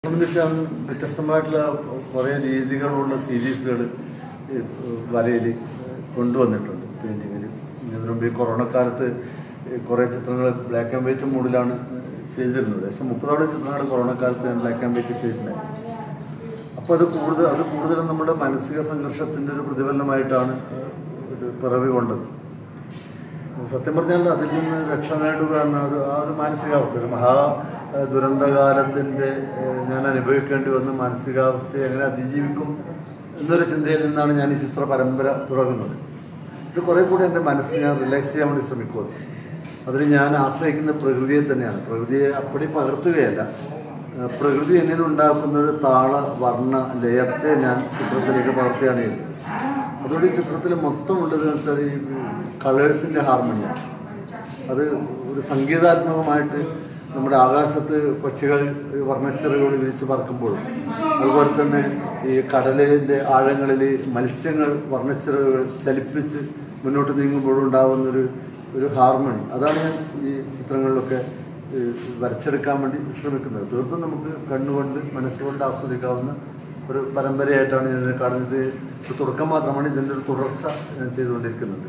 സംബന്ധിച്ചാണ് വ്യത്യസ്തമായിട്ടുള്ള കുറേ രീതികളുള്ള സീരീസുകൾ വരയിൽ കൊണ്ടുവന്നിട്ടുണ്ട് പെയിൻറ്റിങ്ങിൽ ഇതിനു മുമ്പ് ഈ കൊറോണ കാലത്ത് കുറേ ചിത്രങ്ങൾ ബ്ലാക്ക് ആൻഡ് വൈറ്റ് മൂഡിലാണ് ചെയ്തിരുന്നത് ഏകദേശം മുപ്പതോളം ചിത്രങ്ങൾ കൊറോണ കാലത്ത് ഞാൻ ബ്ലാക്ക് ആൻഡ് വൈറ്റ് ചെയ്തിട്ടുണ്ടായിരുന്നു അപ്പോൾ അത് കൂടുതൽ അത് കൂടുതലും നമ്മുടെ മാനസിക സംഘർഷത്തിൻ്റെ ഒരു പ്രതിഫലനമായിട്ടാണ് ഇത് പിറവി കൊണ്ടത് സത്യം പറഞ്ഞാൽ അതിൽ നിന്ന് രക്ഷ നേടുക എന്ന ഒരു ആ ഒരു മാനസികാവസ്ഥ ഒരു മഹാ ഏഹ്, ദുരന്തകാലത്തിൻ്റെ ഏഹ്, ഞാൻ അനുഭവിക്കേണ്ടി വന്ന മാനസികാവസ്ഥയെ എങ്ങനെ അതിജീവിക്കും എന്നൊരു ചിന്തയിൽ നിന്നാണ് ഞാൻ ഈ ചിത്ര പരമ്പര തുടങ്ങുന്നത് ഇത് കുറേ കൂടി എൻ്റെ മനസ്സ് ഞാൻ റിലാക്സ് ചെയ്യാൻ വേണ്ടി ശ്രമിക്കുന്നത് അതിൽ ഞാൻ ആശ്രയിക്കുന്ന പ്രകൃതിയെ തന്നെയാണ് പ്രകൃതിയെ അപ്പടി പകർത്തുകയല്ല ഏഹ്, പ്രകൃതി എന്നിൽ ഉണ്ടാക്കുന്ന ഒരു താള വർണ്ണ ലയത്തെ ഞാൻ ചിത്രത്തിലേക്ക് പകർത്തുകയാണ് ചെയ്യുന്നത് അതുകൊണ്ട് ഈ ചിത്രത്തിൽ മൊത്തം ഉള്ളത് വെച്ചാൽ ഈ കളേഴ്സിൻ്റെ ഹാർമണിയാണ് അത് ഒരു സംഗീതാത്മകമായിട്ട് നമ്മുടെ ആകാശത്ത് പക്ഷികൾ വർണ്ണച്ചിറകൾ വിരിച്ച് പറക്കുമ്പോഴും അതുപോലെ തന്നെ ഈ കടലിൻ്റെ ആഴങ്ങളിൽ മത്സ്യങ്ങൾ വർണ്ണച്ചിറകുകൾ ചലിപ്പിച്ച് മുന്നോട്ട് നീങ്ങുമ്പോഴും ഉണ്ടാകുന്നൊരു ഒരു ഹാർമണി അതാണ് ഞാൻ ഈ ചിത്രങ്ങളിലൊക്കെ ഈ വരച്ചെടുക്കാൻ വേണ്ടി ശ്രമിക്കുന്നത് തീർത്തും നമുക്ക് കണ്ണുകൊണ്ട് മനസ്സുകൊണ്ട് ആസ്വദിക്കാവുന്ന ഒരു പരമ്പരയായിട്ടാണ് ഞാൻ ഇതിനെ കാണുന്നത് ഇത് തുടക്കം മാത്രമാണ് ഇതിൻ്റെ ഒരു തുടർച്ച ഞാൻ ചെയ്തുകൊണ്ടിരിക്കുന്നുണ്ട്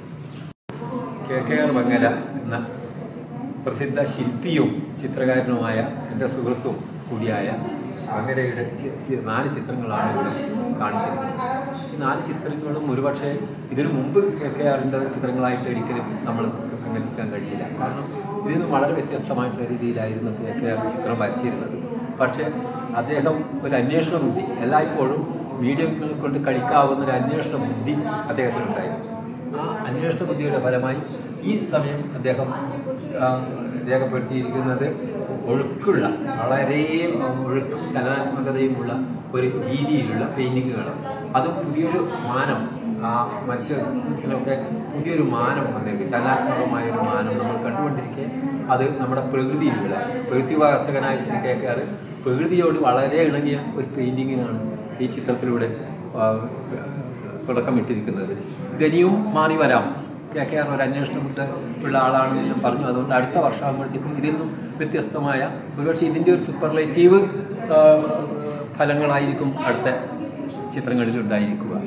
കെ കെ ആർ മംഗല എന്ന പ്രസിദ്ധ ശില്പിയും ചിത്രകാരനുമായ എൻ്റെ സുഹൃത്തും കൂടിയായ മംഗലയുടെ ചി- ചി- നാല് ചിത്രങ്ങളാണ് ഇവിടെ കാണിച്ചിരിക്കുന്നത് ഈ നാല് ചിത്രങ്ങളും ഒരുപക്ഷെ ഇതിനു മുമ്പ് കെ കെ ആറിൻ്റെ ചിത്രങ്ങളായിട്ട് ഒരിക്കലും നമ്മൾ സങ്കല്പിക്കാൻ കഴിയില്ല കാരണം ഇതിൽ നിന്ന് വളരെ വ്യത്യസ്തമായിട്ടുള്ള രീതിയിലായിരുന്നു കെ കെ ആർ ചിത്രം വരച്ചിരുന്നത് പക്ഷേ അദ്ദേഹം ഒരു അന്വേഷണ ബുദ്ധി എല്ലായ്പ്പോഴും മീഡിയങ്ങളെ കൊണ്ട് കളിക്കാവുന്ന ഒരു അന്വേഷണ ബുദ്ധി അദ്ദേഹത്തിനുണ്ടായിരുന്നു ആ അന്വേഷണ ബുദ്ധിയുടെ ഫലമായി ഈ സമയം അദ്ദേഹം ആ, രേഖപ്പെടുത്തിയിരിക്കുന്നത് ഒഴുക്കുള്ള വളരെ ഒഴുക്കും ചലനാത്മകതയുമുള്ള ഒരു രീതിയിലുള്ള പെയിൻറ്റിങ്ങുകളാണ് അതും പുതിയൊരു മാനം ആ മത്സ്യത്തിനൊക്കെ പുതിയൊരു മാനം വന്നേക്ക് ചലനാത്മകമായ ഒരു മാനം നമ്മൾ കണ്ടുകൊണ്ടിരിക്കെ അത് നമ്മുടെ പ്രകൃതിയിലുള്ള പ്രകൃതിവാസകനായ ശ്രീ കേൾക്കാറ് പ്രകൃതിയോട് വളരെ ഇണങ്ങിയ ഒരു പെയിൻറ്റിങ്ങിനാണ് ഈ ചിത്രത്തിലൂടെ ആ, തുടക്കമിട്ടിരിക്കുന്നത് ഇതനിയും മാറി വരാം കെ കെ ആർ ഒരു അന്വേഷണം വിട്ട് ഉള്ള ആളാണെന്ന് ഞാൻ പറഞ്ഞു അതുകൊണ്ട് അടുത്ത വർഷമാകുമ്പോഴത്തേക്കും ഇതിൽ നിന്നും വ്യത്യസ്തമായ ഒരുപക്ഷെ ഇതിൻ്റെ ഒരു സൂപ്പർലേറ്റീവ് ഫലങ്ങളായിരിക്കും അടുത്ത ചിത്രങ്ങളിൽ ഉണ്ടായിരിക്കുക